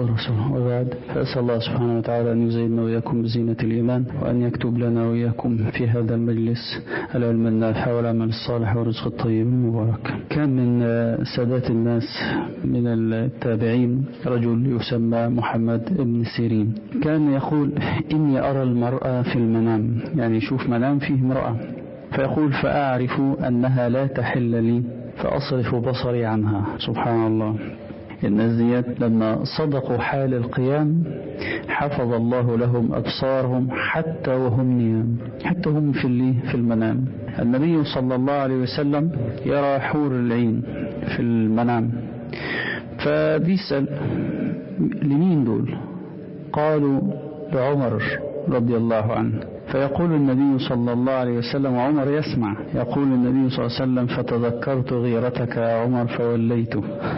ورسوله وبعد فأسأل الله سبحانه وتعالى أن يزيدنا وإياكم بزينة الإيمان وأن يكتب لنا وإياكم في هذا المجلس العلم النافع والعمل الصالح والرزق الطيب المبارك كان من سادات الناس من التابعين رجل يسمى محمد بن سيرين كان يقول إني أرى المرأة في المنام يعني يشوف منام فيه امرأة فيقول فأعرف أنها لا تحل لي فأصرف بصري عنها سبحان الله الناس ديت لما صدقوا حال القيام حفظ الله لهم أبصارهم حتى وهم نيام حتى هم في اللي في المنام النبي صلى الله عليه وسلم يرى حور العين في المنام فبيسأل لمين دول قالوا لعمر رضي الله عنه فيقول النبي صلى الله عليه وسلم وعمر يسمع يقول النبي صلى الله عليه وسلم فتذكرت غيرتك يا عمر فوليت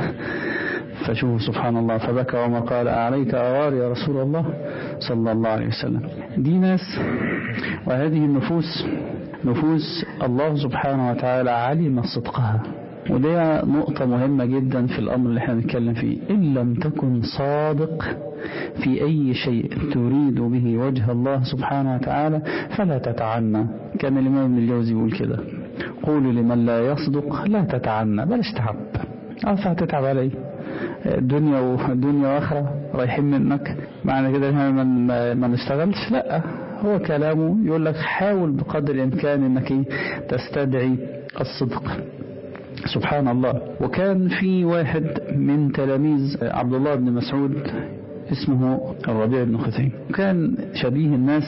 فشوفوا سبحان الله فبكى عمر قال أعليك أوار يا رسول الله صلى الله عليه وسلم دي ناس وهذه النفوس نفوس الله سبحانه وتعالى علم صدقها ودي نقطة مهمة جدا في الأمر اللي احنا بنتكلم فيه إن لم تكن صادق في أي شيء تريد به وجه الله سبحانه وتعالى فلا تتعنى كان الإمام ابن الجوزي يقول كده قولوا لمن لا يصدق لا تتعنى بلاش تعب أصلا هتتعب عليه دنيا ودنيا واخره رايحين منك معنى كده ما ما نشتغلش لا هو كلامه يقول لك حاول بقدر الامكان انك تستدعي الصدق سبحان الله وكان في واحد من تلاميذ عبد الله بن مسعود اسمه الربيع بن خثيم كان شبيه الناس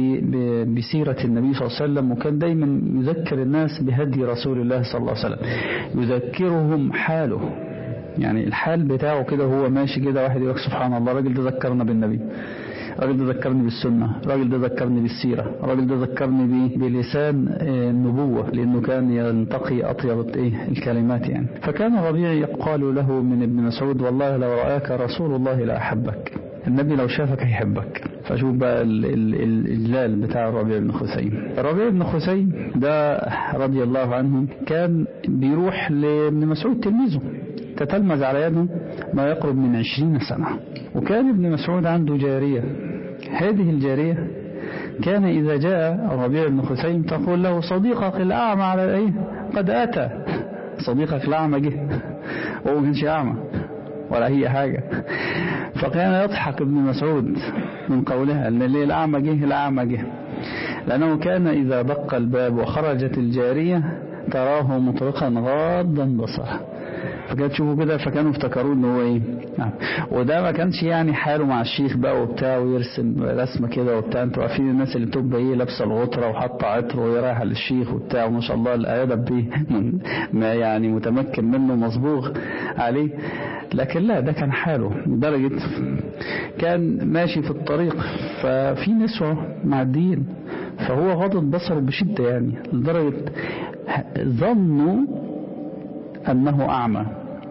بسيرة النبي صلى الله عليه وسلم وكان دايما يذكر الناس بهدي رسول الله صلى الله عليه وسلم يذكرهم حاله يعني الحال بتاعه كده هو ماشي كده واحد يقول سبحان الله الراجل ده ذكرنا بالنبي الراجل ده ذكرني بالسنة الراجل ده ذكرني بالسيرة الراجل ده ذكرني بلسان النبوة لأنه كان ينتقي أطيب إيه الكلمات يعني فكان الربيع يقال له من ابن مسعود والله لو رآك رسول الله لأحبك النبي لو شافك هيحبك فشوف بقى الإجلال بتاع الربيع بن خثيم الربيع بن خثيم ده رضي الله عنه كان بيروح لابن مسعود تلميذه تتلمذ على يده ما يقرب من عشرين سنة وكان ابن مسعود عنده جارية هذه الجارية كان إذا جاء الربيع بن خثيم تقول له صديقك الأعمى على إيه قد أتى صديقك الأعمى جه وهو ما كانش أعمى ولا هي حاجة فكان يضحك ابن مسعود من قولها أن اللي الأعمى جه الأعمى جه لأنه كان إذا دق الباب وخرجت الجارية تراه مطرقا غاضا بصره فكانت تشوفوا كده فكانوا افتكروا ان هو ايه نعم وده ما كانش يعني حاله مع الشيخ بقى وبتاع ويرسم رسمه كده وبتاع انتوا عارفين الناس اللي بتبقى ايه لابسه الغطره وحاطه عطر وهي رايحه للشيخ وبتاع وما شاء الله الادب دي ما يعني متمكن منه مصبوغ عليه لكن لا ده كان حاله لدرجه كان ماشي في الطريق ففي نسوه معديين فهو غضض بصره بشده يعني لدرجه ظنوا أنه أعمى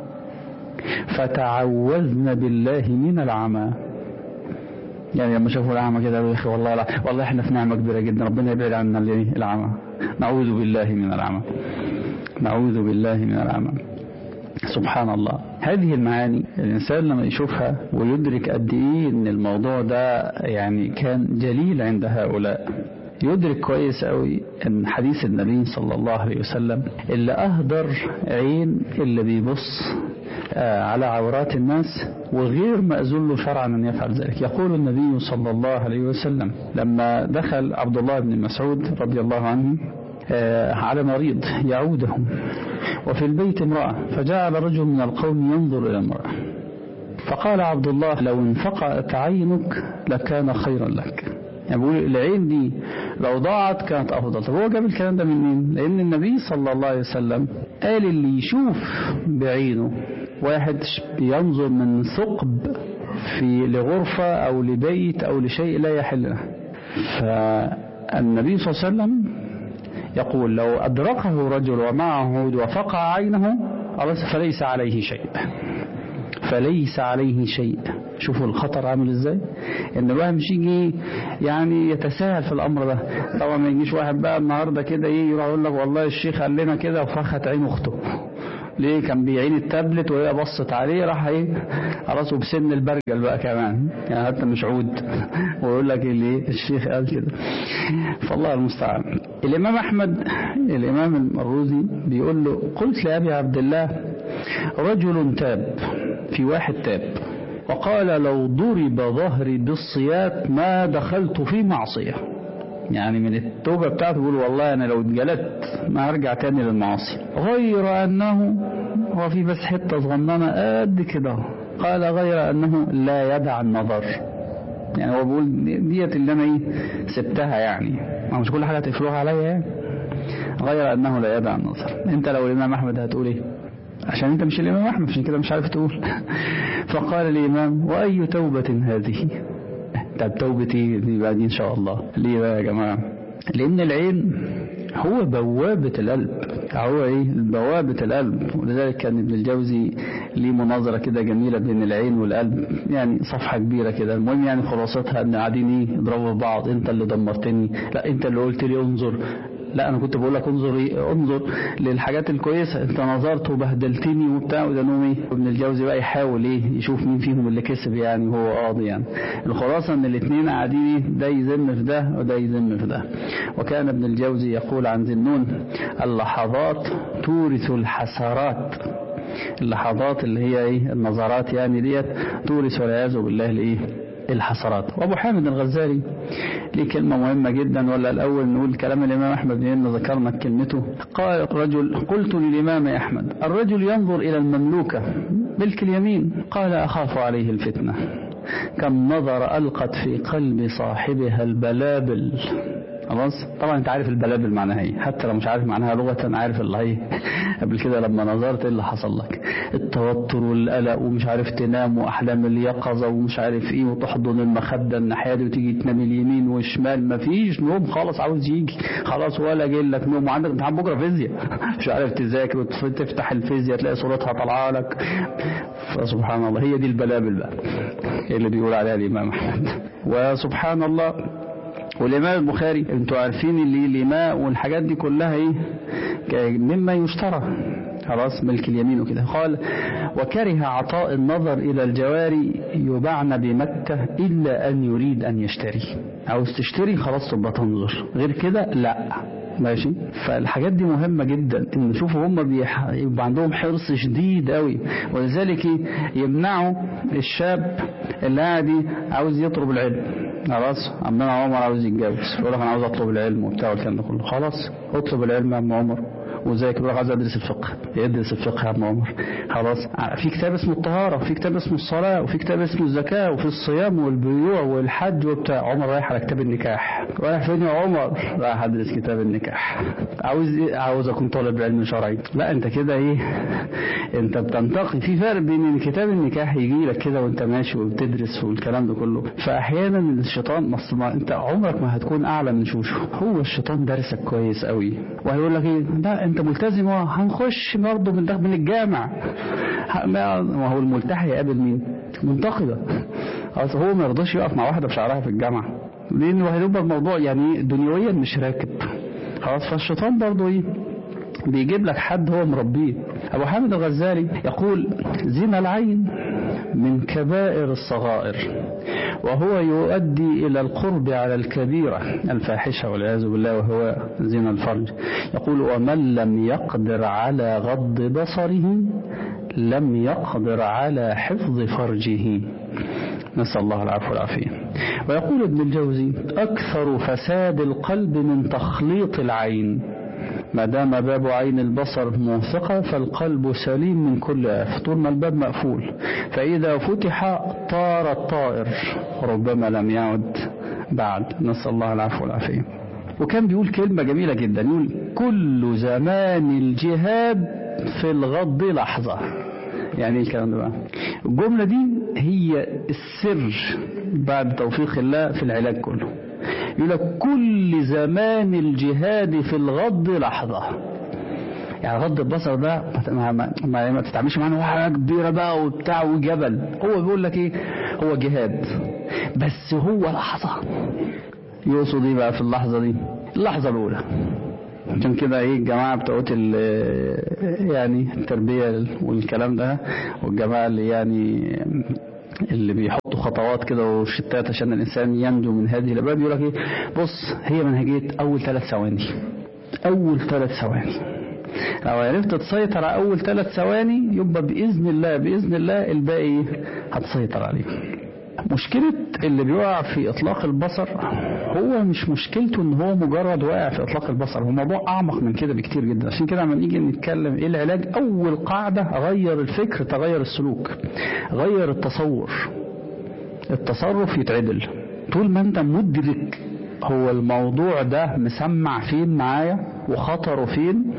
فتعوذن بالله من العمى يعني لما شافوا الأعمى كده يا أخي والله لا والله احنا في نعمة كبيرة جدا ربنا يبعد عنا العمى نعوذ بالله من العمى نعوذ بالله من العمى سبحان الله هذه المعاني الإنسان لما يشوفها ويدرك قد إيه إن الموضوع ده يعني كان جليل عند هؤلاء يدرك كويس قوي ان حديث النبي صلى الله عليه وسلم اللي اهدر عين اللي بيبص على عورات الناس وغير مأذون له شرعا ان يفعل ذلك يقول النبي صلى الله عليه وسلم لما دخل عبد الله بن مسعود رضي الله عنه على مريض يعوده وفي البيت امرأة فجعل رجل من القوم ينظر إلى المرأة فقال عبد الله لو انفقأت عينك لكان خيرا لك يعني بيقول العين دي لو ضاعت كانت أفضل طب هو جاب الكلام ده من مين لأن النبي صلى الله عليه وسلم قال اللي يشوف بعينه واحد بينظر من ثقب في لغرفة أو لبيت أو لشيء لا يحل له فالنبي صلى الله عليه وسلم يقول لو أدركه رجل ومعه عود وفقع عينه فليس عليه شيء فليس عليه شيء شوفوا الخطر عامل ازاي ان الواحد مش يجي يعني يتساهل في الامر ده طبعا ما يجيش واحد بقى النهارده كده ايه يروح يقول لك والله الشيخ قال لنا كده وفخت عين اخته ليه كان بيعين التابلت وهي بصت عليه راح ايه خلاص وبسن البرجل بقى كمان يعني حتى مش عود ويقول لك ليه الشيخ قال كده فالله المستعان الامام احمد الامام المروزي بيقول له قلت لابي عبد الله رجل تاب في واحد تاب وقال لو ضرب ظهري بالصيات ما دخلت في معصية يعني من التوبة بتاعته بيقول والله أنا لو اتجلدت ما هرجع تاني للمعاصي غير أنه هو في بس حتة صغننة قد كده قال غير أنه لا يدع النظر يعني هو بيقول ديت اللي أنا إيه سبتها يعني ما مش كل حاجة تقفلوها عليا يعني غير أنه لا يدع النظر أنت لو الإمام أحمد هتقول إيه عشان أنت مش الإمام أحمد عشان كده مش عارف تقول فقال الإمام وأي توبة هذه طب توبتي دي بعد إن شاء الله ليه بقى يا جماعة لأن العين هو بوابة القلب هو ايه بوابة القلب ولذلك كان ابن الجوزي ليه مناظرة كده جميلة بين العين والقلب يعني صفحة كبيرة كده المهم يعني خلاصتها ان قاعدين ايه يضربوا في بعض انت اللي دمرتني لا انت اللي قلت لي انظر لا انا كنت بقول لك انظر إيه؟ انظر للحاجات الكويسه انت نظرت وبهدلتني وبتاع وده نوم ايه ابن الجوزي بقى يحاول ايه يشوف مين فيهم اللي كسب يعني وهو قاضي يعني الخلاصه ان الاثنين قاعدين ايه ده يذم في ده وده يذم في ده وكان ابن الجوزي يقول عن ذنون اللحظات تورث الحسرات اللحظات اللي هي ايه النظرات يعني ديت تورث والعياذ بالله الايه الحسرات وابو حامد الغزالي ليه كلمة مهمة جدا ولا الأول نقول كلام الإمام أحمد بما ذكرنا كلمته قال رجل قلت للإمام أحمد الرجل ينظر إلى المملوكة ملك اليمين قال أخاف عليه الفتنة كم نظر ألقت في قلب صاحبها البلابل خلاص طبعا انت عارف البلابل معناها ايه حتى لو مش عارف معناها لغة عارف اللي هي قبل كده لما نظرت ايه اللي حصل لك التوتر والقلق ومش عارف تنام واحلام اليقظة ومش عارف ايه وتحضن المخدة الناحية دي وتيجي تنام اليمين والشمال مفيش نوم خالص عاوز يجي خلاص ولا جاي لك نوم وعندك امتحان بكره فيزياء مش عارف تذاكر وتفتح الفيزياء تلاقي صورتها طالعه لك فسبحان الله هي دي البلابل بقى اللي بيقول عليها الامام احمد وسبحان الله والإمام البخاري انتوا عارفين اللي الإماء والحاجات دي كلها ايه مما يشترى خلاص ملك اليمين وكده قال وكره عطاء النظر إلى الجواري يباعن بمكة إلا أن يريد أن يشتري عاوز تشتري خلاص تبقى تنظر غير كده لا ماشي فالحاجات دي مهمة جدا ان شوفوا هم بيح... يبقى عندهم حرص شديد قوي ولذلك يمنعوا الشاب اللي قاعد عاوز يطلب العلم خلاص عمنا عمر عاوز يتجوز يقول لك انا عاوز اطلب العلم وبتاع والكلام ده كله خلاص اطلب العلم يا عم عمر وزيك بيقول عايز ادرس الفقه يدرس الفقه يا عم عمر خلاص في كتاب اسمه الطهاره وفي كتاب اسمه الصلاه وفي كتاب اسمه الزكاه وفي الصيام والبيوع والحج وبتاع عمر رايح على كتاب النكاح رايح فين يا عمر رايح ادرس كتاب النكاح عاوز إيه؟ عاوز اكون طالب علم شرعي لا انت كده ايه انت بتنتقي في فرق بين ان كتاب النكاح يجي لك كده وانت ماشي وبتدرس والكلام ده كله فاحيانا الشيطان ما انت عمرك ما هتكون اعلى من شوشه هو الشيطان دارسك كويس قوي وهيقول لك ايه لا انت ملتزم هنخش برضه من من الجامع ما هو الملتحي يقابل مين منتقدة اصل هو ما يرضاش يقف مع واحدة بشعرها في الجامعة لانه هيبقى الموضوع يعني دنيويا مش راكب خلاص فالشيطان برضه ايه بيجيب لك حد هو مربيه ابو حامد الغزالي يقول زنا العين من كبائر الصغائر وهو يؤدي إلى القرب على الكبيرة الفاحشة والعياذ بالله وهو زنا الفرج يقول ومن لم يقدر على غض بصره لم يقدر على حفظ فرجه نسأل الله العفو والعافية ويقول ابن الجوزي أكثر فساد القلب من تخليط العين ما دام باب عين البصر موثقة فالقلب سليم من كل آفة طول ما الباب مقفول فإذا فتح طار الطائر ربما لم يعد بعد نسأل الله العفو والعافية وكان بيقول كلمة جميلة جدا يقول كل زمان الجهاد في الغض لحظة يعني ايه الكلام ده بقى الجملة دي هي السر بعد توفيق الله في العلاج كله يقول لك كل زمان الجهاد في الغض لحظة يعني غض البصر ده ما, ما, ما, ما تتعاملش معاه حاجة كبيرة بقى وبتاع وجبل هو بيقول لك ايه هو جهاد بس هو لحظة يقصد ايه بقى في اللحظة دي اللحظة الأولى عشان كده ايه الجماعة بتوعت يعني التربية والكلام ده والجماعة اللي يعني اللي بيحطوا خطوات كده وشتات عشان الإنسان ينجو من هذه الأبواب يقول لك إيه بص هي منهجية أول ثلاث ثواني أول ثلاث ثواني لو عرفت تسيطر على أول ثلاث ثواني يبقى بإذن الله بإذن الله الباقي هتسيطر عليه مشكلة اللي بيقع في إطلاق البصر هو مش مشكلته إن هو مجرد واقع في إطلاق البصر هو موضوع أعمق من كده بكتير جدا عشان كده لما نيجي نتكلم إيه العلاج أول قاعدة غير الفكر تغير السلوك غير التصور التصرف يتعدل طول ما أنت مدرك هو الموضوع ده مسمع فين معايا وخطره فين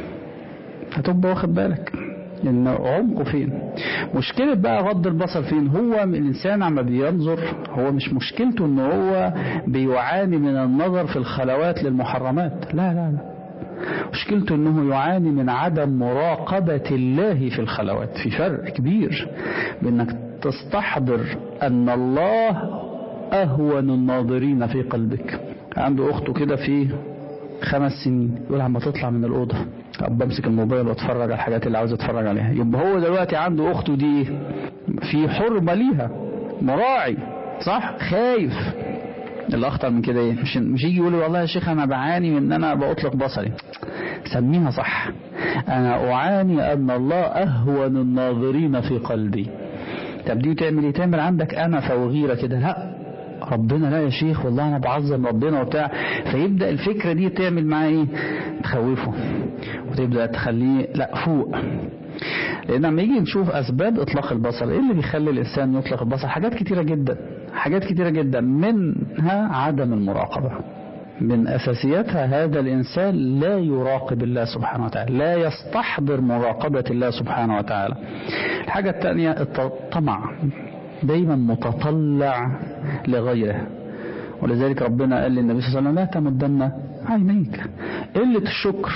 هتبقى واخد بالك لأن عمقه فين مشكلة بقى غض البصر فين هو الإنسان عما بينظر هو مش مشكلته ان هو بيعاني من النظر في الخلوات للمحرمات لا لا لا مشكلته انه يعاني من عدم مراقبة الله في الخلوات في فرق كبير بانك تستحضر ان الله اهون الناظرين في قلبك عنده اخته كده في خمس سنين يقول عم تطلع من الأوضة أبقى بمسك الموبايل واتفرج على الحاجات اللي عاوز اتفرج عليها يبقى هو دلوقتي عنده أخته دي في حرمة ليها مراعي صح خايف الأخطر من كده ايه مش مش يجي يقول لي والله يا شيخ أنا بعاني من إن أنا بأطلق بصري سميها صح أنا أعاني أن الله أهون الناظرين في قلبي طب دي تعمل ايه تعمل عندك أنفة وغيرة كده لا ربنا لا يا شيخ والله انا بعظم ربنا وبتاع فيبدا الفكره دي تعمل معاه ايه تخوفه وتبدا تخليه لا فوق لان لما يجي نشوف اسباب اطلاق البصر ايه اللي بيخلي الانسان يطلق البصر حاجات كتيره جدا حاجات كتيره جدا منها عدم المراقبه من أساسياتها هذا الإنسان لا يراقب الله سبحانه وتعالى لا يستحضر مراقبة الله سبحانه وتعالى الحاجة الثانية الطمع دايما متطلع لغيره ولذلك ربنا قال للنبي صلى الله عليه وسلم لا تمدن عينيك قلة الشكر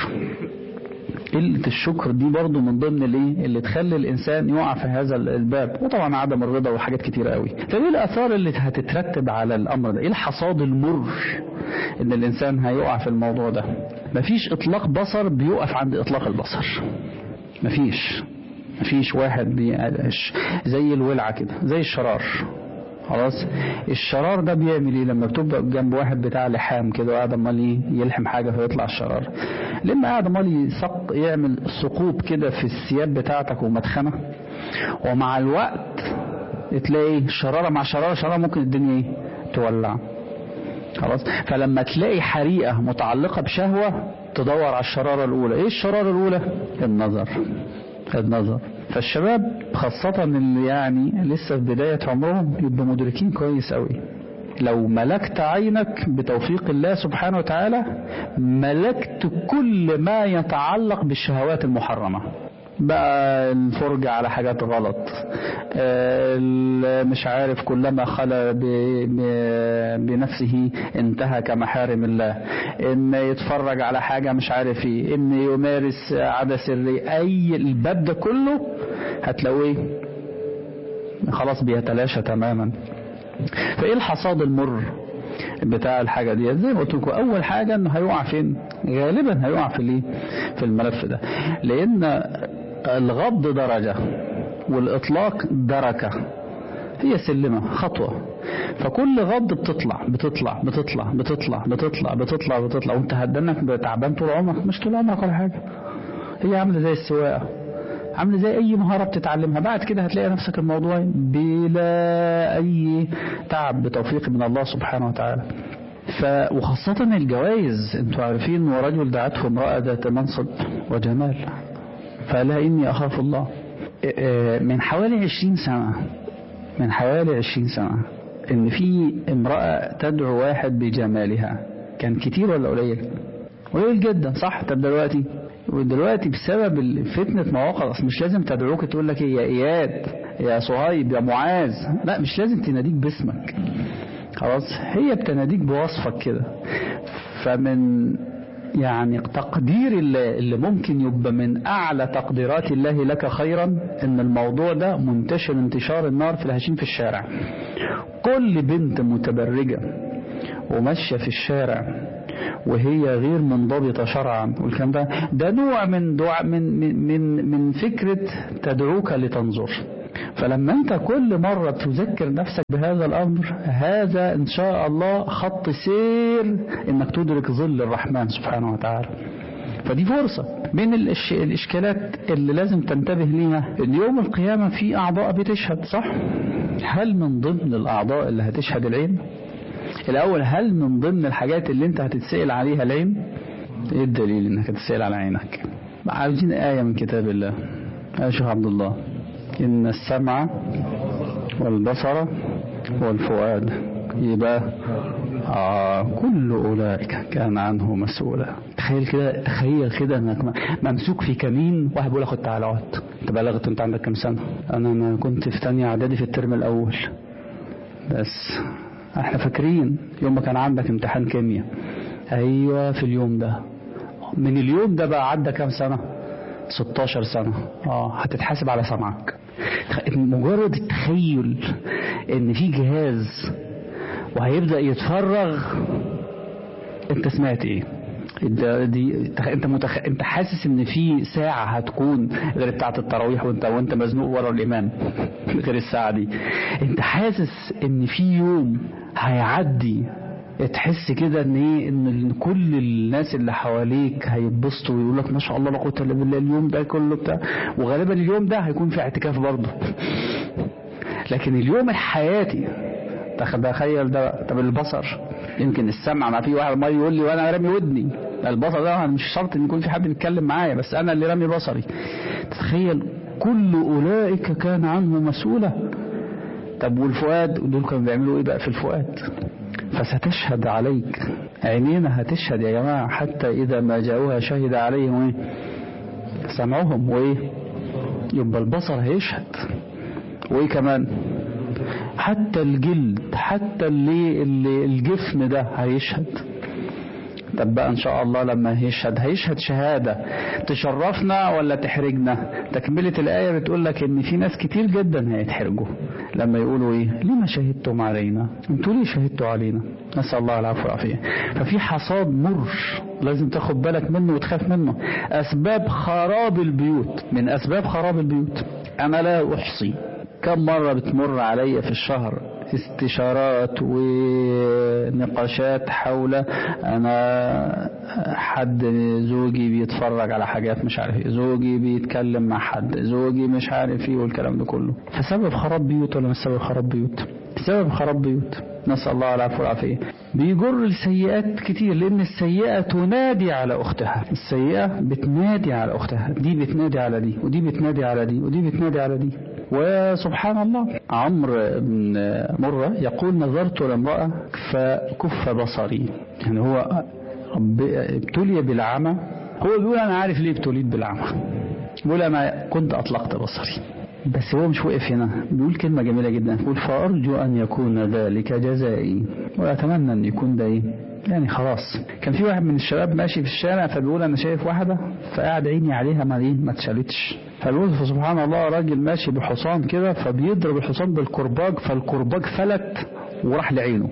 قلة الشكر دي برضو من ضمن الايه اللي تخلي الانسان يقع في هذا الباب وطبعا عدم الرضا وحاجات كتيرة قوي فايه الاثار اللي هتترتب على الامر ده ايه الحصاد المر ان الانسان هيقع في الموضوع ده مفيش اطلاق بصر بيقف عند اطلاق البصر مفيش مفيش واحد بيعيش زي الولعة كده زي الشرار خلاص الشرار ده بيعمل ايه لما بتبقى جنب واحد بتاع لحام كده وقاعد امال يلحم حاجه فيطلع الشرار لما قاعد امال يسق يعمل ثقوب كده في الثياب بتاعتك ومدخنه ومع الوقت تلاقي شراره مع شراره شراره ممكن الدنيا ايه تولع خلاص فلما تلاقي حريقه متعلقه بشهوه تدور على الشراره الاولى ايه الشراره الاولى النظر النظر فالشباب خاصة اللي يعني لسه في بداية عمرهم يبقوا مدركين كويس قوي لو ملكت عينك بتوفيق الله سبحانه وتعالى ملكت كل ما يتعلق بالشهوات المحرمة بقى الفرجة على حاجات غلط مش عارف كلما خلى بنفسه انتهك محارم الله ان يتفرج على حاجة مش عارف ايه ان يمارس عادة سرية اي الباب ده كله هتلاقيه خلاص بيتلاشى تماما فايه الحصاد المر بتاع الحاجة دي زي ما قلت لكم أول حاجة إنه هيقع فين؟ غالبا هيقع في الايه؟ في الملف ده لأن الغض درجة والإطلاق دركة هي سلمة خطوة فكل غض بتطلع بتطلع بتطلع بتطلع بتطلع بتطلع بتطلع وانت هتدنك تعبان طول عمرك مش طول عمرك ولا حاجة هي عاملة زي السواقة عامله زي اي مهاره بتتعلمها بعد كده هتلاقي نفسك الموضوع بلا اي تعب بتوفيق من الله سبحانه وتعالى ف وخاصة الجوائز انتوا عارفين ورجل دعته امرأة ذات منصب وجمال فلا إني أخاف الله من حوالي عشرين سنة من حوالي عشرين سنة إن في امرأة تدعو واحد بجمالها كان كتير ولا قليل؟ قليل جدا صح طب دلوقتي ودلوقتي بسبب فتنة مواقع أصل مش لازم تدعوك تقول لك يا إياد يا صهيب يا معاذ لا مش لازم تناديك باسمك خلاص هي بتناديك بوصفك كده فمن يعني تقدير الله اللي ممكن يبقى من أعلى تقديرات الله لك خيرا إن الموضوع ده منتشر انتشار النار في الهشيم في الشارع كل بنت متبرجة وماشية في الشارع وهي غير منضبطة شرعا والكلام ده ده نوع من دعاء من من من, من فكرة تدعوك لتنظر فلما انت كل مرة تذكر نفسك بهذا الامر هذا ان شاء الله خط سير انك تدرك ظل الرحمن سبحانه وتعالى فدي فرصة من الإش... الإشكالات اللي لازم تنتبه ليها إن يوم القيامة في أعضاء بتشهد صح؟ هل من ضمن الأعضاء اللي هتشهد العين؟ الأول هل من ضمن الحاجات اللي أنت هتتسأل عليها العين؟ إيه الدليل إنك هتتسأل على عينك؟ عاوزين آية من كتاب الله يا شيخ عبد الله إن السمع والبصر والفؤاد يبقى آه كل أولئك كان عنه مسؤولا تخيل كده تخيل كده انك ممسوك في كمين واحد بيقول لك خد تعالى اقعد انت بلغت انت عندك كام سنه انا ما كنت في تانية اعدادي في الترم الاول بس احنا فاكرين يوم ما كان عندك امتحان كيمياء ايوه في اليوم ده من اليوم ده بقى عدى كام سنه 16 سنه اه هتتحاسب على سمعك مجرد التخيل ان في جهاز وهيبدأ يتفرغ انت سمعت ايه دي انت متخ... انت حاسس ان في ساعة هتكون غير بتاعة التراويح وانت وانت مزنوق ورا الامام غير الساعة دي انت حاسس ان في يوم هيعدي تحس كده ان ايه ان كل الناس اللي حواليك هيتبسطوا ويقول لك ما شاء الله لا قوه الا بالله اليوم ده كله بتاع وغالبا اليوم ده هيكون في اعتكاف برضه لكن اليوم الحياتي تخيل ده طب البصر يمكن السمع ما في واحد ما يقول لي وانا رامي ودني البصر ده مش شرط ان يكون في حد بيتكلم معايا بس انا اللي رامي بصري تتخيل كل اولئك كان عنه مسؤولا طب والفؤاد دول كانوا بيعملوا ايه بقى في الفؤاد فستشهد عليك عينينا هتشهد يا جماعة حتى إذا ما جاءوها شهد عليهم ايه سمعهم وايه يبقى البصر هيشهد وايه كمان حتى الجلد حتى اللي, اللي الجفن ده هيشهد طب بقى ان شاء الله لما هيشهد هيشهد شهادة تشرفنا ولا تحرجنا تكملة الآية بتقول لك ان في ناس كتير جدا هيتحرجوا لما يقولوا ايه لما شهدتم علينا انتوا ليه شهدتوا علينا نسأل الله العفو والعافية ففي حصاد مر لازم تاخد بالك منه وتخاف منه اسباب خراب البيوت من اسباب خراب البيوت انا لا احصي كم مرة بتمر عليا في الشهر استشارات ونقاشات حول انا حد زوجي بيتفرج على حاجات مش عارف ايه زوجي بيتكلم مع حد زوجي مش عارف ايه والكلام ده كله فسبب خراب بيوت ولا مش سبب خراب بيوت سبب خراب بيوت نسأل الله العفو والعافية بيجر السيئات كتير لأن السيئة تنادي على أختها السيئة بتنادي على أختها دي بتنادي على دي ودي بتنادي على دي ودي بتنادي على دي وسبحان الله عمرو بن مرة يقول نظرت لامرأة فكف بصري يعني هو ابتلي بالعمى هو بيقول أنا عارف ليه ابتليت بالعمى بيقول أنا كنت أطلقت بصري بس هو مش وقف هنا بيقول كلمة جميلة جدا بيقول فأرجو أن يكون ذلك جزائي وأتمنى أن يكون ده إيه يعني خلاص كان في واحد من الشباب ماشي في الشارع فبيقول انا شايف واحده فقاعد عيني عليها ما ايه ما اتشالتش فبيقول سبحان الله راجل ماشي بحصان كده فبيضرب الحصان بالكرباج فالكرباج فلت وراح لعينه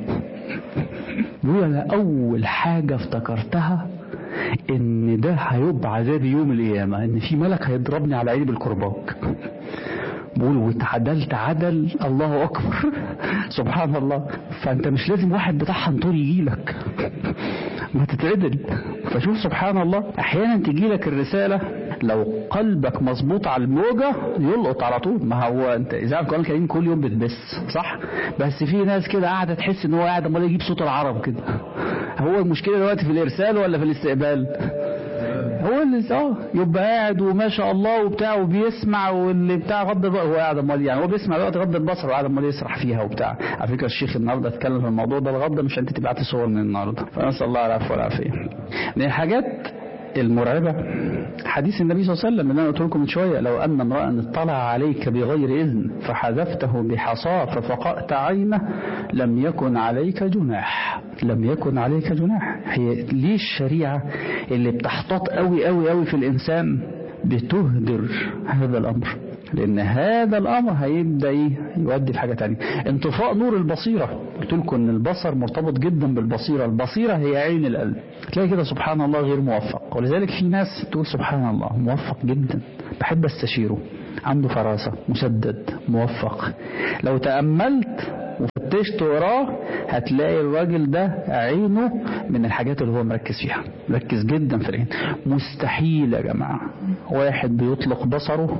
بيقول انا اول حاجه افتكرتها ان ده هيبقى عذابي يوم القيامه ان في ملك هيضربني على عيني بالكرباج بقول واتعدلت عدل الله اكبر سبحان الله فانت مش لازم واحد بتاع حنطور يجي لك ما تتعدل فشوف سبحان الله احيانا تجي لك الرساله لو قلبك مظبوط على الموجه يلقط على طول ما هو انت اذا القران الكريم كل يوم بتبث صح بس في ناس كده قاعده تحس ان هو قاعد امال يجيب صوت العرب كده هو المشكله دلوقتي في الارسال ولا في الاستقبال هو اللي اه يبقى قاعد وما شاء الله وبتاع وبيسمع واللي بتاع غض البصر هو قاعد امال يعني هو بيسمع دلوقتي غض البصر وقاعد امال يسرح فيها وبتاع على فكره الشيخ النهارده اتكلم في الموضوع ده الغض مش انت تبعتي صور من النهارده فنسال الله العفو والعافيه من الحاجات المرعبة حديث النبي صلى الله عليه وسلم اللي انا قلت لكم من شوية لو أن امرأ اطلع عليك بغير إذن فحذفته بحصاه ففقأت عينه لم يكن عليك جناح لم يكن عليك جناح هي ليه الشريعة اللي بتحتاط قوي قوي قوي في الإنسان بتهدر هذا الأمر لان هذا الامر هيبدا ايه يؤدي في حاجه تانية انطفاء نور البصيره قلت لكم ان البصر مرتبط جدا بالبصيره البصيره هي عين القلب تلاقي كده سبحان الله غير موفق ولذلك في ناس تقول سبحان الله موفق جدا بحب استشيره عنده فراسه مسدد موفق لو تاملت وفتشت وراه هتلاقي الراجل ده عينه من الحاجات اللي هو مركز فيها مركز جدا في العين مستحيل يا جماعة واحد بيطلق بصره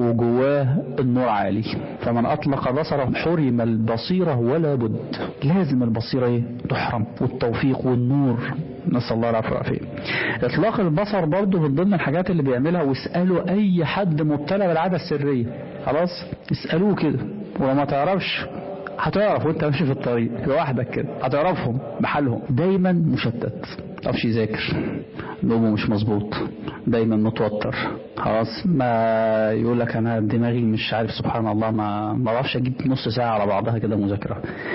وجواه النور عالي فمن أطلق بصره حرم البصيرة ولا بد لازم البصيرة ايه تحرم والتوفيق والنور نسأل الله العفو والعافية إطلاق البصر برضه من ضمن الحاجات اللي بيعملها واسألوا أي حد مبتلى بالعادة السرية خلاص اسألوه كده ولو ما تعرفش هتعرف وانت ماشي في الطريق لوحدك كده هتعرفهم بحالهم دايما مشتت متعرفش يذاكر نومه مش مظبوط دايما متوتر خلاص ما يقول لك انا دماغي مش عارف سبحان الله ما ما بعرفش اجيب نص ساعه على بعضها كده مذاكره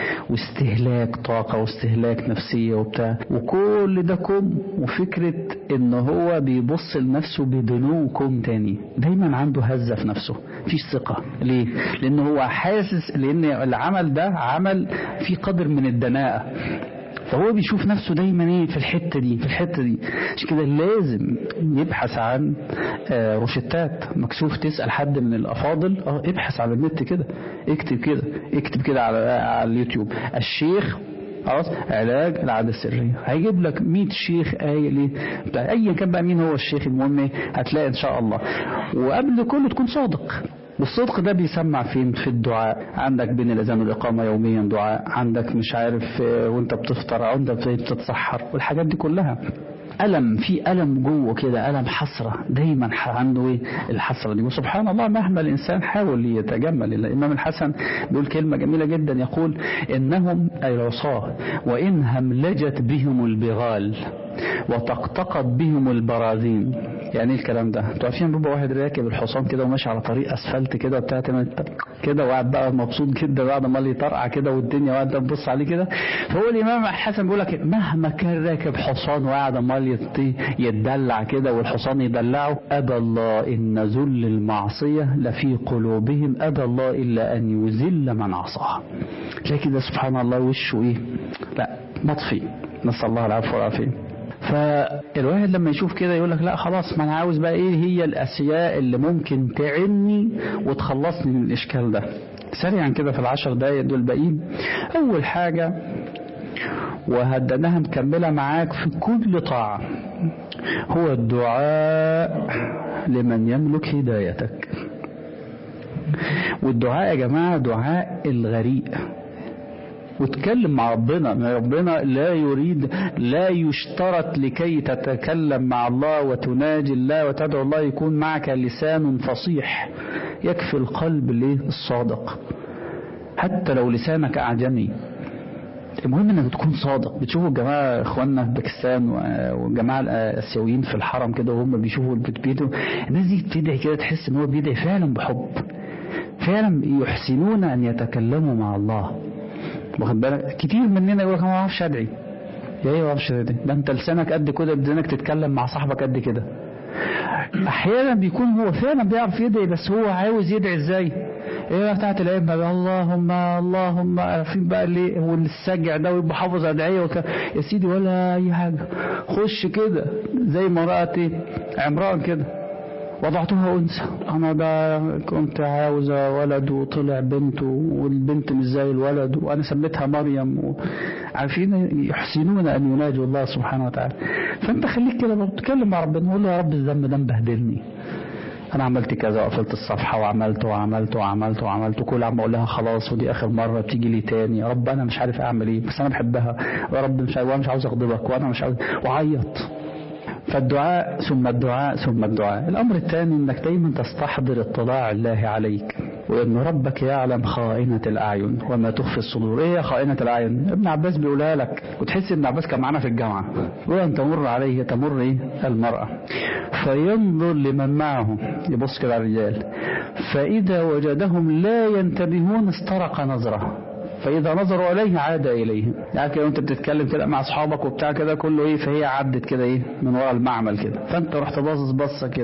واستهلاك طاقه واستهلاك نفسيه وبتاع وكل ده كم وفكره ان هو بيبص لنفسه بدنو كم تاني دايما عنده هزه في نفسه مفيش ثقه ليه لان هو حاسس لان العمل ده عمل فيه قدر من الدناءه فهو بيشوف نفسه دايما ايه في الحته دي في الحته دي عشان كده لازم يبحث عن آه روشتات مكسوف تسال حد من الافاضل اه ابحث على النت كده اكتب كده اكتب كده على على اليوتيوب الشيخ خلاص علاج العاده السريه هيجيب لك 100 شيخ قايل ايه ايا كان بقى مين هو الشيخ المهم ايه هتلاقي ان شاء الله وقبل كله تكون صادق والصدق ده بيسمع فين في الدعاء عندك بين الاذان والاقامه يوميا دعاء عندك مش عارف وانت بتفطر او انت بتتسحر والحاجات دي كلها ألم في ألم جوه كده ألم حسرة دايما عنده إيه الحسرة دي وسبحان الله مهما الإنسان حاول يتجمل الإمام الحسن بيقول كلمة جميلة جدا يقول إنهم أي العصاة وإن هملجت بهم البغال وتقطقت بهم البراذين يعني ايه الكلام ده انتوا عارفين بيبقى واحد راكب الحصان كده وماشي على طريق اسفلت كده وبتاع كده وقاعد بقى مبسوط جدا وقاعد امال يطرقع كده والدنيا وقاعد تبص عليه كده فهو الامام حسن بيقول لك مهما كان راكب حصان وقاعد امال يتدلع كده والحصان يدلعه ابى الله ان ذل المعصيه لفي قلوبهم ابى الله الا ان يذل من عصاه تلاقي كده سبحان الله وشه ايه لا مطفي نسال الله العفو والعافيه فالواحد لما يشوف كده يقول لك لا خلاص ما انا عاوز بقى ايه هي الاشياء اللي ممكن تعني وتخلصني من الاشكال ده سريعا كده في العشر دقايق دول باقيين اول حاجه وهدناها مكمله معاك في كل طاعه هو الدعاء لمن يملك هدايتك والدعاء يا جماعه دعاء الغريق وتكلم مع ربنا ربنا لا يريد لا يشترط لكي تتكلم مع الله وتناجي الله وتدعو الله يكون معك لسان فصيح يكفي القلب الصادق حتى لو لسانك أعجمي المهم انك تكون صادق بتشوفوا الجماعه اخواننا في باكستان والجماعه الاسيويين في الحرم كده وهم بيشوفوا بيدعوا الناس دي بتدعي كده تحس ان هو بيدعي فعلا بحب فعلا يحسنون ان يتكلموا مع الله واخد بالك كتير مننا يقول لك انا ما اعرفش ادعي يا ايه ما اعرفش ادعي ده انت لسانك قد كده بدنك تتكلم مع صاحبك قد كده احيانا بيكون هو فعلا بيعرف يدعي بس هو عاوز يدعي ازاي ايه بتاعت الائمه اللهم اللهم عارفين بقى ليه والسجع ده ويبقى حافظ ادعيه وك... يا سيدي ولا اي حاجه خش كده زي ما رأت عمران كده وضعتها أنثى أنا ده كنت عاوزة ولد وطلع بنت والبنت مش زي الولد وأنا سميتها مريم و... عارفين يحسنون أن يناجوا الله سبحانه وتعالى فأنت خليك كده برضه تكلم مع ربنا قول له يا رب الذنب ده مبهدلني انا عملت كذا وقفلت الصفحه وعملت وعملت وعملت وعملت وكل عم اقول لها خلاص ودي اخر مره بتيجي لي تاني يا رب انا مش عارف اعمل ايه بس انا بحبها يا رب مش عارف وانا مش عاوز اغضبك وانا مش عاوز وعيط فالدعاء ثم الدعاء ثم الدعاء الأمر الثاني أنك دايما تستحضر اطلاع الله عليك وأن ربك يعلم خائنة الأعين وما تخفي الصدور إيه خائنة الأعين ابن عباس بيقولها لك وتحس ابن عباس كان معانا في الجامعة وأن تمر عليه تمر إيه المرأة فينظر لمن معه يبص كده على الرجال فإذا وجدهم لا ينتبهون استرق نظره فإذا نظروا إليه عاد إليهم يعني كده وأنت بتتكلم كده مع أصحابك وبتاع كده كله إيه فهي عدت كده إيه من ورا المعمل كده فأنت رحت باصص بصة كده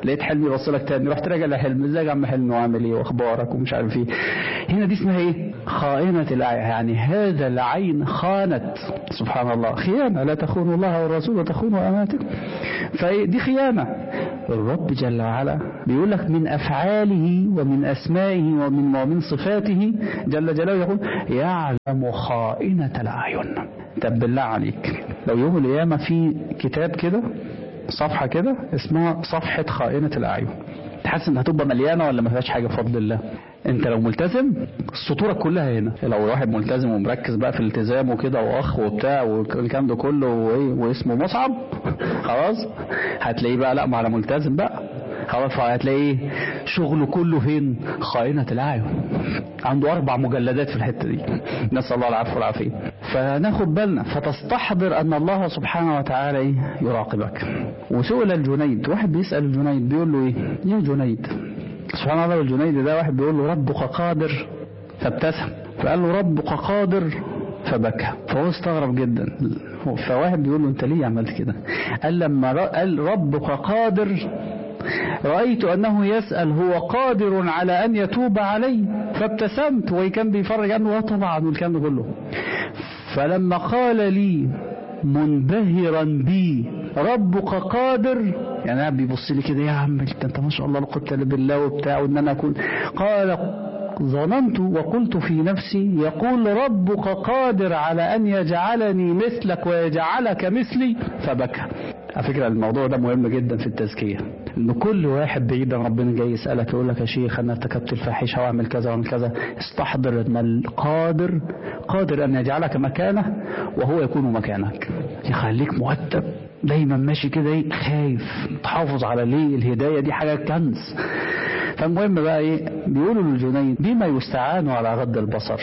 لقيت حلمي بص لك تاني رحت راجع لحلم ازيك يا عم حلمي وعامل ايه واخبارك ومش عارف ايه هنا دي اسمها ايه خائنة الاعين يعني هذا العين خانت سبحان الله خيانة لا تخونوا الله والرسول وتخونوا امانتكم فدي خيانة الرب جل وعلا بيقول لك من افعاله ومن اسمائه ومن ومن صفاته جل جلاله يقول يعلم خائنة الاعين طب بالله عليك لو يوم القيامة في كتاب كده صفحة كده اسمها صفحة خائنة الأعين تحس انها هتبقى مليانة ولا ما فيهاش حاجة بفضل الله انت لو ملتزم السطورة كلها هنا لو واحد ملتزم ومركز بقى في الالتزام وكده واخ وبتاع والكلام ده كله وايه واسمه مصعب خلاص هتلاقيه بقى لا ما على ملتزم بقى خلاص هتلاقيه شغله كله فين خائنة الأعين عنده أربع مجلدات في الحتة دي نسأل الله العفو والعافية فناخد بالنا فتستحضر أن الله سبحانه وتعالى إيه؟ يراقبك وسئل الجنيد واحد بيسأل الجنيد بيقول له إيه يا جنيد سبحان الله الجنيد ده واحد بيقول له ربك قادر فابتسم فقال له ربك قادر فبكى فهو استغرب جدا فواحد بيقول له انت ليه عملت كده قال لما قال ربك قادر رأيت أنه يسأل هو قادر على أن يتوب علي فابتسمت وكان بيفرج عنه طبعا والكلام ده كله فلما قال لي منبهرا بي ربك قادر يعني انا بيبص لي كده يا عم انت ما شاء الله لا قوه الا بالله وبتاع وان انا اكون قال ظننت وقلت في نفسي يقول ربك قادر على ان يجعلني مثلك ويجعلك مثلي فبكى على فكرة الموضوع ده مهم جدا في التزكية ان كل واحد بعيد عن ربنا جاي يسألك يقول لك يا شيخ انا ارتكبت الفاحشة واعمل كذا واعمل كذا استحضر ان القادر قادر ان يجعلك مكانه وهو يكون مكانك يخليك مؤدب دايما ماشي كده ايه خايف تحافظ على ليه الهداية دي حاجة كنز فالمهم بقى ايه بيقولوا للجنيد بما يستعان على غض البصر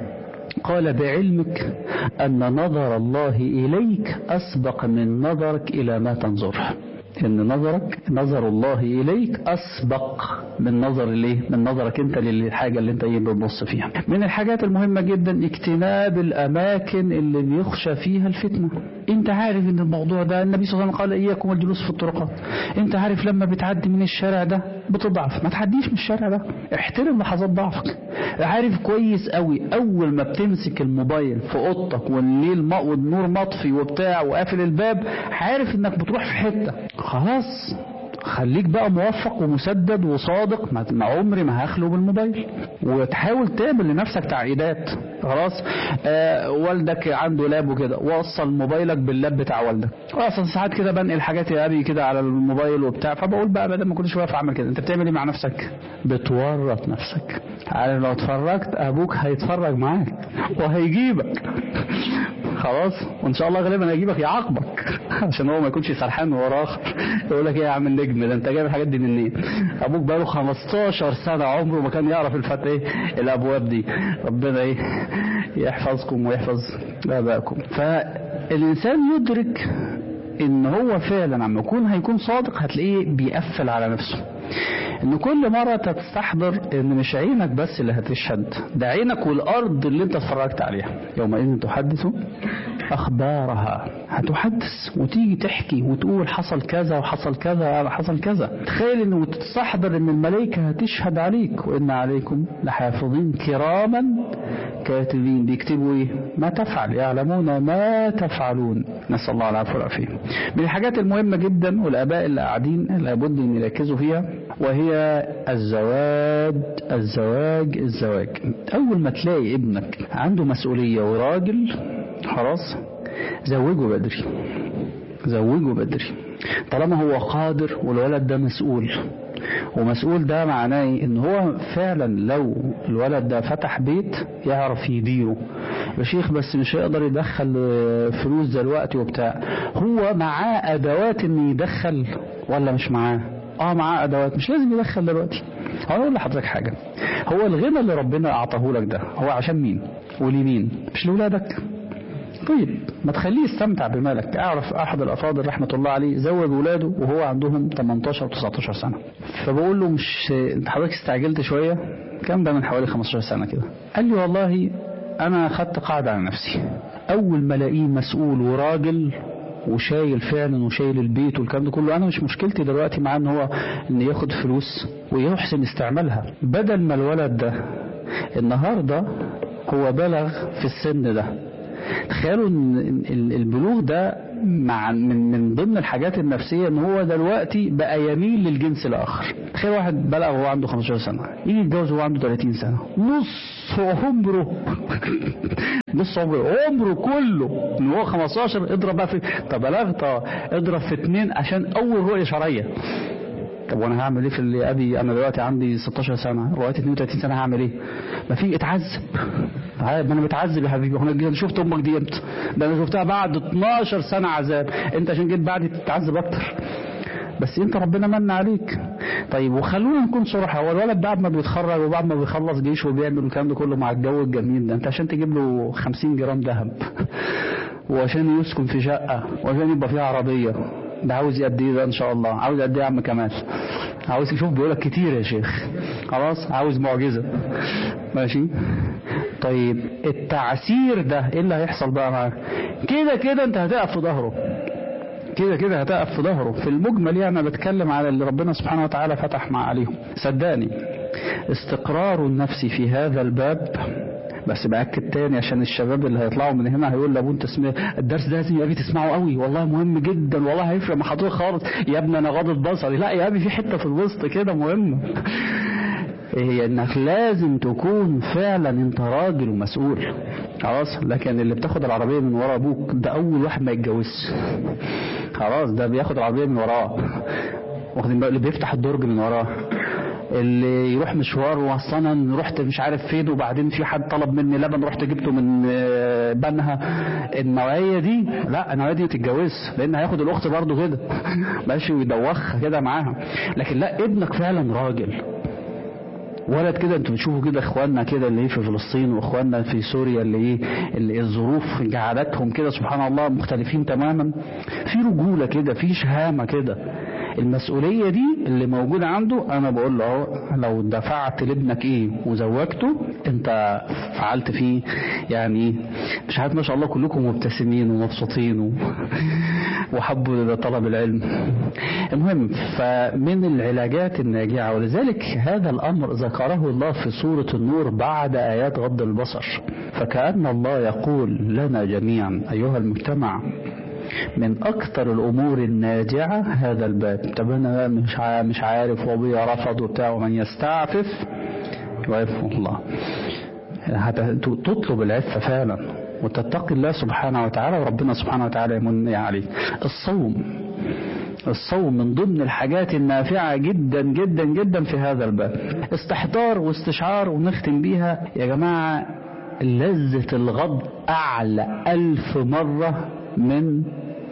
قال بعلمك أن نظر الله إليك أسبق من نظرك إلى ما تنظره ان نظرك نظر الله اليك اسبق من نظر ليه من نظرك انت للحاجه اللي انت ايه بتبص فيها من الحاجات المهمه جدا اجتناب الاماكن اللي بيخشى فيها الفتنه انت عارف ان الموضوع ده النبي صلى الله عليه وسلم قال اياكم الجلوس في الطرقات انت عارف لما بتعدي من الشارع ده بتضعف ما تعديش من الشارع ده احترم لحظات ضعفك عارف كويس قوي اول ما بتمسك الموبايل في اوضتك والليل والنور مطفي وبتاع وقافل الباب عارف انك بتروح في حته خلاص خليك بقى موفق ومسدد وصادق ما عمري ما هخلو بالموبايل وتحاول تعمل لنفسك تعقيدات خلاص آه والدك عنده لاب وكده وصل موبايلك باللاب بتاع والدك اصلا ساعات كده بنقل حاجات يا ابي كده على الموبايل وبتاع فبقول بقى بدل ما كل شويه اعمل كده انت بتعمل ايه مع نفسك بتورط نفسك عارف لو اتفرجت ابوك هيتفرج معاك وهيجيبك خلاص وان شاء الله غالبا هيجيبك يعاقبك عشان هو ما يكونش سرحان وراه يقول لك ايه يا عم النجم ده انت جايب الحاجات دي منين ابوك بقاله 15 سنه عمره ما كان يعرف الفتح ايه الابواب دي ربنا ايه يحفظكم ويحفظ ابائكم فالانسان يدرك ان هو فعلا عم يكون هيكون صادق هتلاقيه بيقفل على نفسه ان كل مرة تستحضر ان مش عينك بس اللي هتشهد ده عينك والارض اللي انت اتفرجت عليها يومئذ تحدث اخبارها هتحدث وتيجي تحكي وتقول حصل كذا وحصل كذا حصل كذا تخيل انه تستحضر ان الملائكة هتشهد عليك وان عليكم لحافظين كراما كاتبين بيكتبوا ايه ما تفعل يعلمون ما تفعلون نسأل الله العفو والعافية من الحاجات المهمة جدا والاباء اللي قاعدين لابد ان يركزوا فيها وهي الزواج الزواج الزواج اول ما تلاقي ابنك عنده مسؤولية وراجل خلاص زوجه بدري زوجه بدري طالما هو قادر والولد ده مسؤول ومسؤول ده معناه ان هو فعلا لو الولد ده فتح بيت يعرف يديره يا شيخ بس مش هيقدر يدخل فلوس دلوقتي وبتاع هو معاه ادوات ان يدخل ولا مش معاه اه معاه ادوات مش لازم يدخل دلوقتي هقول لحضرتك حاجه هو الغنى اللي ربنا اعطاه لك ده هو عشان مين ولمين مش لاولادك طيب ما تخليه يستمتع بمالك اعرف احد الافاضل رحمه الله عليه زوج اولاده وهو عندهم 18 و19 سنه فبقول له مش حضرتك استعجلت شويه كان ده من حوالي 15 سنه كده قال لي والله انا خدت قاعده على نفسي اول ما الاقيه مسؤول وراجل وشايل فعلا وشايل البيت والكلام ده كله انا مش مشكلتي دلوقتي معاه ان هو ان ياخد فلوس ويحسن استعمالها بدل ما الولد ده النهارده هو بلغ في السن ده تخيلوا ان البلوغ ده مع من من ضمن الحاجات النفسيه ان هو دلوقتي بقى يميل للجنس الاخر تخيل واحد بلغ وهو عنده 15 سنه يجي يتجوز وهو عنده 30 سنه نص عمره نص عمره عمره كله من هو 15 اضرب بقى في طب بلغت اضرب في اثنين عشان اول رؤيه شرعيه طب وانا هعمل ايه في اللي ابي انا دلوقتي عندي 16 سنه لغايه 32 سنه هعمل ايه؟ ما في اتعذب ما انا متعذب يا حبيبي هو انا شفت امك دي امتى؟ ده انا شفتها بعد 12 سنه عذاب انت عشان جيت بعدي تتعذب اكتر بس انت ربنا من عليك طيب وخلونا نكون صراحه هو الولد بعد ما بيتخرج وبعد ما بيخلص جيش وبيعمل الكلام ده كله مع الجو الجميل ده انت عشان تجيب له 50 جرام ذهب وعشان يسكن في شقه وعشان يبقى فيها عربيه ده عاوز قد ايه ده ان شاء الله عاوز قد ايه يا عم كمال عاوز يشوف بيقولك كتير يا شيخ خلاص عاوز معجزه ماشي طيب التعسير ده ايه اللي هيحصل بقى معاه كده كده انت هتقف في ظهره كده كده هتقف في ظهره في المجمل يعني انا بتكلم على اللي ربنا سبحانه وتعالى فتح مع عليهم صدقني استقرار النفس في هذا الباب بس باكد تاني عشان الشباب اللي هيطلعوا من هنا هيقول لابو انت اسمه الدرس ده لازم يا ابي تسمعه قوي والله مهم جدا والله هيفرق مع حضرتك خالص يا ابني انا غاضب بصري لا يا ابي في حته في الوسط كده مهمه هي انك لازم تكون فعلا انت راجل ومسؤول خلاص لكن اللي بتاخد العربيه من ورا ابوك ده اول واحد ما يتجوزش خلاص ده بياخد العربيه من وراه واخدين بالك اللي بيفتح الدرج من وراه اللي يروح مشوار واصلا رحت مش عارف فين وبعدين في حد طلب مني لبن رحت جبته من بنها النوعيه دي لا النوعيه دي تتجوز لان هياخد الاخت برضه كده ماشي ويدوخها كده معاها لكن لا ابنك فعلا راجل ولد كده انتوا بتشوفوا كده اخواننا كده اللي في فلسطين واخواننا في سوريا اللي ايه اللي الظروف جعلتهم كده سبحان الله مختلفين تماما في رجوله كده في شهامه كده المسؤولية دي اللي موجودة عنده أنا بقول له أهو لو دفعت لابنك إيه وزوجته أنت فعلت فيه يعني مش عارف ما شاء الله كلكم مبتسمين ومبسوطين و... وحبوا طلب العلم المهم فمن العلاجات الناجعة ولذلك هذا الأمر ذكره الله في سورة النور بعد آيات غض البصر فكأن الله يقول لنا جميعا أيها المجتمع من أكثر الأمور الناجعة هذا الباب طب أنا مش مش عارف وأبويا رفض وبتاع ومن يستعفف يعفه الله تطلب العفة فعلا وتتقي الله سبحانه وتعالى وربنا سبحانه وتعالى يمن عليك الصوم الصوم من ضمن الحاجات النافعة جدا جدا جدا في هذا الباب استحضار واستشعار ونختم بيها يا جماعة لذة الغض أعلى ألف مرة من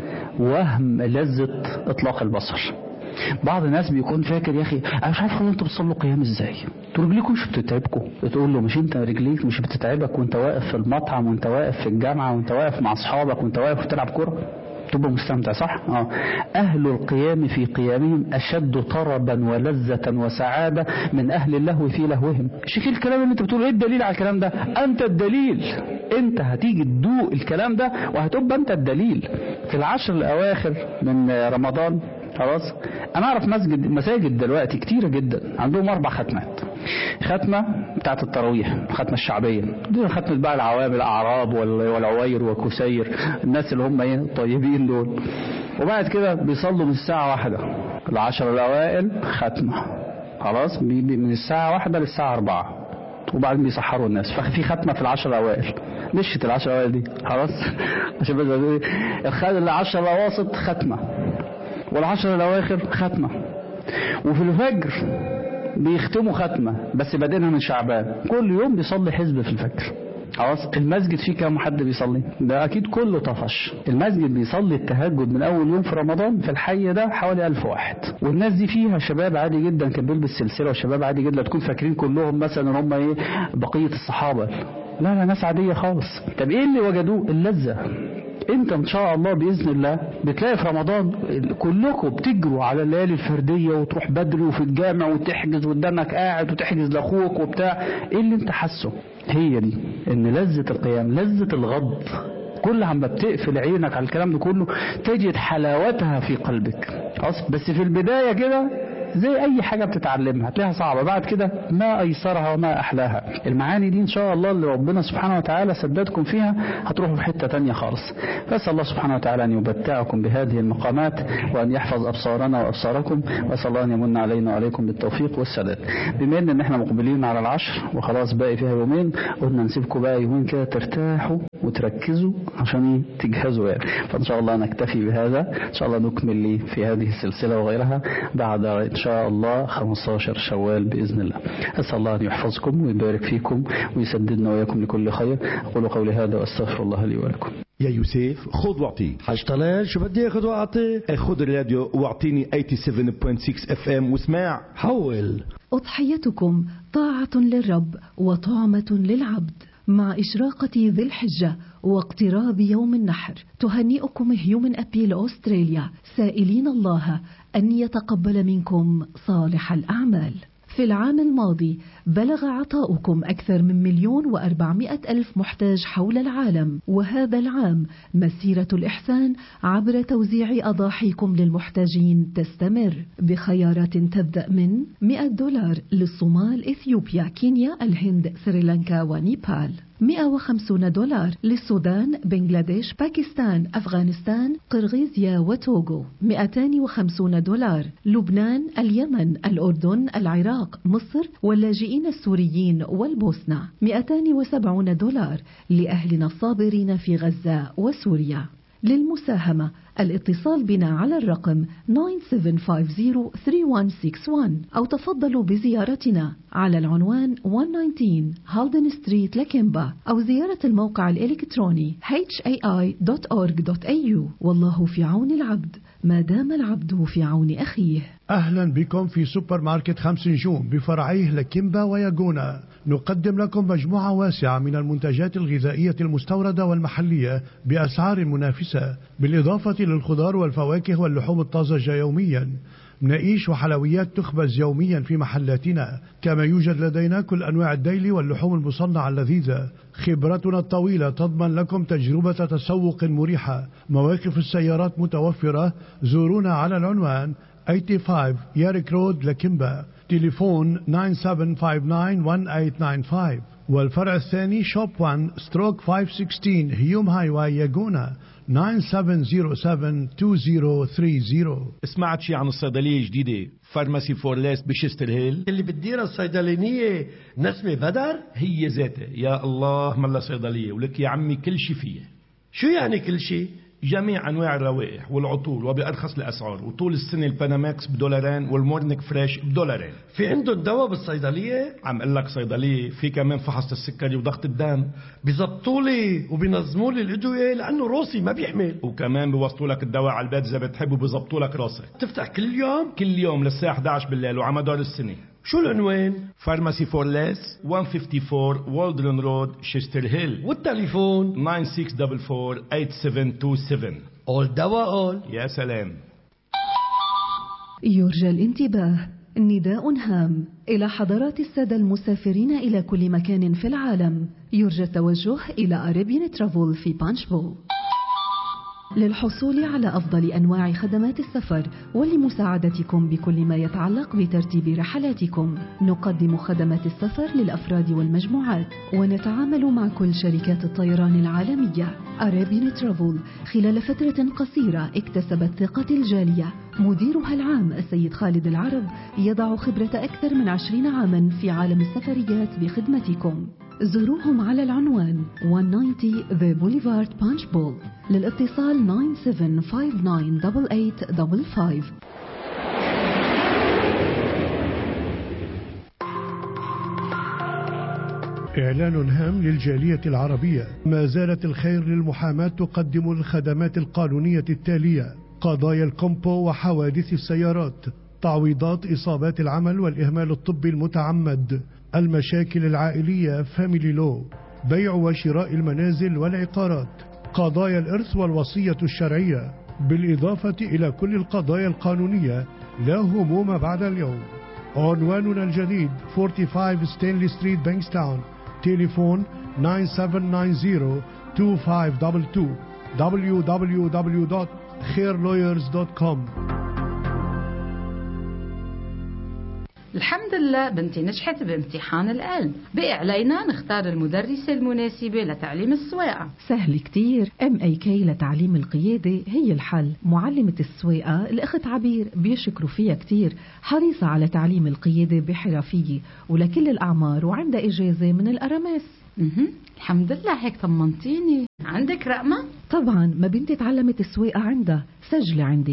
وهم لذة إطلاق البصر بعض الناس بيكون فاكر يا اخي انا مش عارف هو انتوا بتصلوا قيام ازاي انتوا رجليكم مش بتتعبكم تقول له مش انت رجليك مش بتتعبك وانت واقف في المطعم وانت واقف في الجامعه وانت واقف مع اصحابك وانت واقف بتلعب كوره تبقى مستمتع صح؟ اه أهل القيام في قيامهم أشد طربا ولذة وسعادة من أهل اللهو في لهوهم. شيخ الكلام اللي أنت بتقوله إيه الدليل على الكلام ده؟ أنت الدليل. أنت هتيجي تدوق الكلام ده وهتبقى أنت الدليل. في العشر الأواخر من رمضان خلاص انا اعرف مسجد مساجد دلوقتي كتيره جدا عندهم اربع ختمات ختمه بتاعت التراويح الختمه الشعبيه دي ختمه بقى العوام الاعراب والعوير وكسير الناس اللي هم ايه الطيبين دول وبعد كده بيصلوا من الساعه واحدة العشر الاوائل ختمه خلاص من الساعه واحدة للساعه أربعة وبعدين بيسحروا الناس ففي ختمه في العشر الاوائل مشت العشر الاوائل دي خلاص عشان بس الخد العشر الاواسط ختمه والعشر الأواخر ختمة وفي الفجر بيختموا ختمة بس بادئينها من شعبان كل يوم بيصلي حزب في الفجر خلاص المسجد فيه كام حد بيصلي ده اكيد كله طفش المسجد بيصلي التهجد من اول يوم في رمضان في الحي ده حوالي ألف واحد والناس دي فيها شباب عادي جدا كان بيلبس سلسله وشباب عادي جدا تكون فاكرين كلهم مثلا هم ايه بقيه الصحابه لا لا ناس عاديه خالص طب ايه اللي وجدوه اللذه انت ان شاء الله باذن الله بتلاقي في رمضان كلكم بتجروا على الليالي الفرديه وتروح بدري وفي الجامع وتحجز قدامك قاعد وتحجز لاخوك وبتاع ايه اللي انت حاسه هي دي ان لذه القيام لذه الغض كل عما بتقفل عينك على الكلام ده كله تجد حلاوتها في قلبك بس في البداية كده زي اي حاجة بتتعلمها هتلاقيها صعبة بعد كده ما ايسرها وما احلاها المعاني دي ان شاء الله اللي ربنا سبحانه وتعالى سددكم فيها هتروحوا في حتة تانية خالص فاسال الله سبحانه وتعالى ان يبتعكم بهذه المقامات وان يحفظ ابصارنا وابصاركم واسال الله ان يمن علينا وعليكم بالتوفيق والسداد بما ان احنا مقبلين على العشر وخلاص باقي فيها يومين قلنا نسيبكم بقى يومين كده ترتاحوا وتركزوا عشان تجهزوا يعني فان شاء الله نكتفي بهذا ان شاء الله نكمل لي في هذه السلسلة وغيرها بعد ان شاء الله 15 شوال باذن الله اسال الله ان يحفظكم ويبارك فيكم ويسددنا واياكم لكل خير اقول قولي هذا واستغفر الله لي ولكم يا يوسف خذ واعطي حاج طلال شو بدي اخذ واعطي خذ الراديو واعطيني 87.6 اف ام واسمع حول أضحيتكم طاعة للرب وطعمة للعبد مع إشراقة ذي الحجة واقتراب يوم النحر تهنئكم هيومن أبيل أستراليا سائلين الله أن يتقبل منكم صالح الأعمال في العام الماضي بلغ عطاؤكم أكثر من مليون وأربعمائة ألف محتاج حول العالم وهذا العام مسيرة الإحسان عبر توزيع أضاحيكم للمحتاجين تستمر بخيارات تبدأ من 100 دولار للصومال إثيوبيا كينيا الهند سريلانكا ونيبال 150 دولار للسودان بنغلاديش باكستان أفغانستان قرغيزيا وتوغو 250 دولار لبنان اليمن الأردن العراق مصر واللاجئين السوريين والبوسنة 270 دولار لأهلنا الصابرين في غزة وسوريا للمساهمة الاتصال بنا على الرقم 9750-3161 أو تفضلوا بزيارتنا على العنوان 119 هالدن ستريت لكيمبا أو زيارة الموقع الإلكتروني hai.org.au والله في عون العبد ما دام العبد في عون أخيه أهلا بكم في سوبر ماركت خمس نجوم بفرعيه لكيمبا وياجونا نقدم لكم مجموعة واسعة من المنتجات الغذائية المستوردة والمحلية بأسعار منافسة بالإضافة للخضار والفواكه واللحوم الطازجة يوميا مناقيش وحلويات تخبز يوميا في محلاتنا كما يوجد لدينا كل أنواع الديل واللحوم المصنعة اللذيذة خبرتنا الطويلة تضمن لكم تجربة تسوق مريحة مواقف السيارات متوفرة زورونا على العنوان 85 يارك رود لكيمبا تليفون 97591895 والفرع الثاني شوب 1 ستروك 516 هيوم هاي واي ياجونا 97072030 سمعت شي عن الصيدلية الجديدة فارماسي فور ليس بشستر هيل اللي بتديرها الصيدلانية نسمة بدر هي ذاتها يا الله ملا صيدلية ولك يا عمي كل شي فيها شو يعني كل شيء جميع انواع الروائح والعطور وبارخص الاسعار وطول السنه الباناماكس بدولارين والمورنيك فريش بدولارين في عندهم دواء بالصيدلية عم اقول لك صيدليه في كمان فحص السكري وضغط الدم بيزبطوا لي وبينظموا لي الادوية لانه روسي ما بيحمل وكمان بيوصلوا لك الدواء على البيت اذا بتحب وبيظبطوا لك راسك تفتح كل يوم كل يوم للساعه 11 بالليل وعلى مدار السنه شو العنوان فارماسي فور ليس 154 والدرن رود شيستر هيل والتليفون 9644 اول دواء اول يا سلام يرجى الانتباه نداء هام إلى حضرات السادة المسافرين إلى كل مكان في العالم يرجى التوجه إلى أريبيان ترافل في بانشبو للحصول على أفضل أنواع خدمات السفر ولمساعدتكم بكل ما يتعلق بترتيب رحلاتكم نقدم خدمات السفر للأفراد والمجموعات ونتعامل مع كل شركات الطيران العالمية أرابين ترافل خلال فترة قصيرة اكتسبت ثقة الجالية مديرها العام السيد خالد العرب يضع خبرة أكثر من عشرين عاما في عالم السفريات بخدمتكم زوروهم على العنوان 190 The Boulevard Punch Bowl للاتصال 97598855 إعلان هام للجالية العربية ما زالت الخير للمحاماة تقدم الخدمات القانونية التالية قضايا الكومبو وحوادث السيارات تعويضات إصابات العمل والإهمال الطبي المتعمد المشاكل العائلية فاميلي لو بيع وشراء المنازل والعقارات قضايا الإرث والوصية الشرعية بالإضافة إلى كل القضايا القانونية لا هموم بعد اليوم عنواننا الجديد 45 ستانلي ستريت بانكستاون تليفون 9790 2522 www.khairlawyers.com الحمد لله بنتي نجحت بامتحان العلم بقي علينا نختار المدرسة المناسبة لتعليم السواقة سهل كتير ام اي كي لتعليم القيادة هي الحل معلمة السواقة الأخت عبير بيشكروا فيها كتير حريصة على تعليم القيادة بحرفية ولكل الأعمار وعندها إجازة من الأرامس مهم. الحمد لله هيك طمنتيني عندك رقمة؟ طبعا ما بنتي تعلمت السواقة عندها سجلي عندك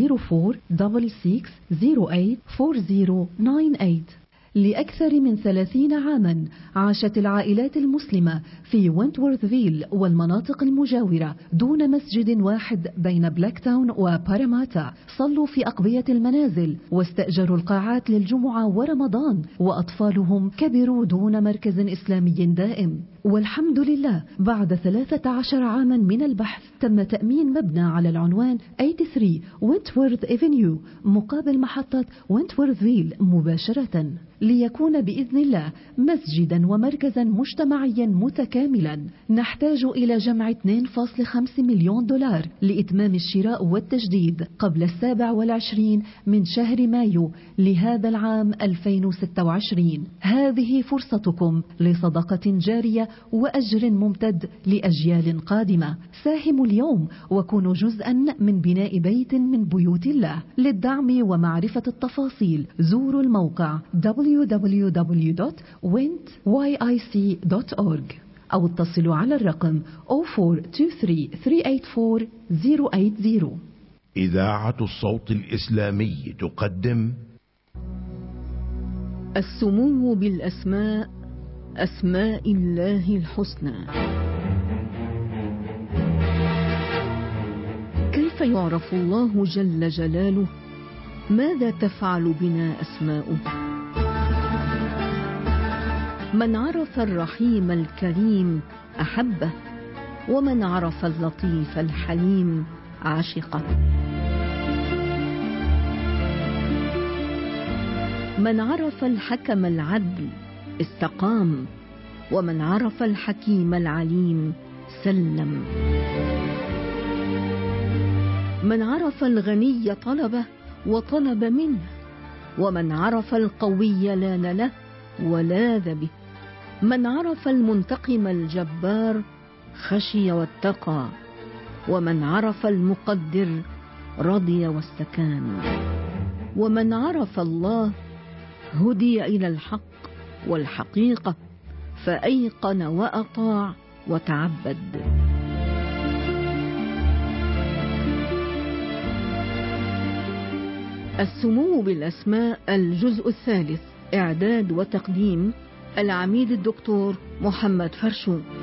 0466084098 لأكثر من ثلاثين عاما عاشت العائلات المسلمة في وينتورثفيل والمناطق المجاورة دون مسجد واحد بين بلاك تاون وباراماتا صلوا في أقبية المنازل واستأجروا القاعات للجمعة ورمضان وأطفالهم كبروا دون مركز إسلامي دائم والحمد لله بعد 13 عاما من البحث تم تأمين مبنى على العنوان 83 وينتورث افنيو مقابل محطة وينتورثفيل مباشرة ليكون بإذن الله مسجدا ومركزا مجتمعيا متكاملا نحتاج إلى جمع 2.5 مليون دولار لإتمام الشراء والتجديد قبل السابع والعشرين من شهر مايو لهذا العام 2026 هذه فرصتكم لصدقة جارية وأجر ممتد لأجيال قادمة ساهموا اليوم وكونوا جزءا من بناء بيت من بيوت الله للدعم ومعرفة التفاصيل زوروا الموقع www.wintyc.org أو اتصلوا على الرقم 0423-384-080 إذاعة الصوت الإسلامي تقدم السمو بالأسماء أسماء الله الحسنى كيف يعرف الله جل جلاله ماذا تفعل بنا أسماؤه من عرف الرحيم الكريم أحبه ومن عرف اللطيف الحليم عشقه من عرف الحكم العدل استقام ومن عرف الحكيم العليم سلم من عرف الغني طلبه وطلب منه ومن عرف القوي لان له ولاذ به من عرف المنتقم الجبار خشي واتقى ومن عرف المقدر رضي واستكان ومن عرف الله هدي الى الحق والحقيقه فايقن واطاع وتعبد السمو بالاسماء الجزء الثالث اعداد وتقديم العميد الدكتور محمد فرشو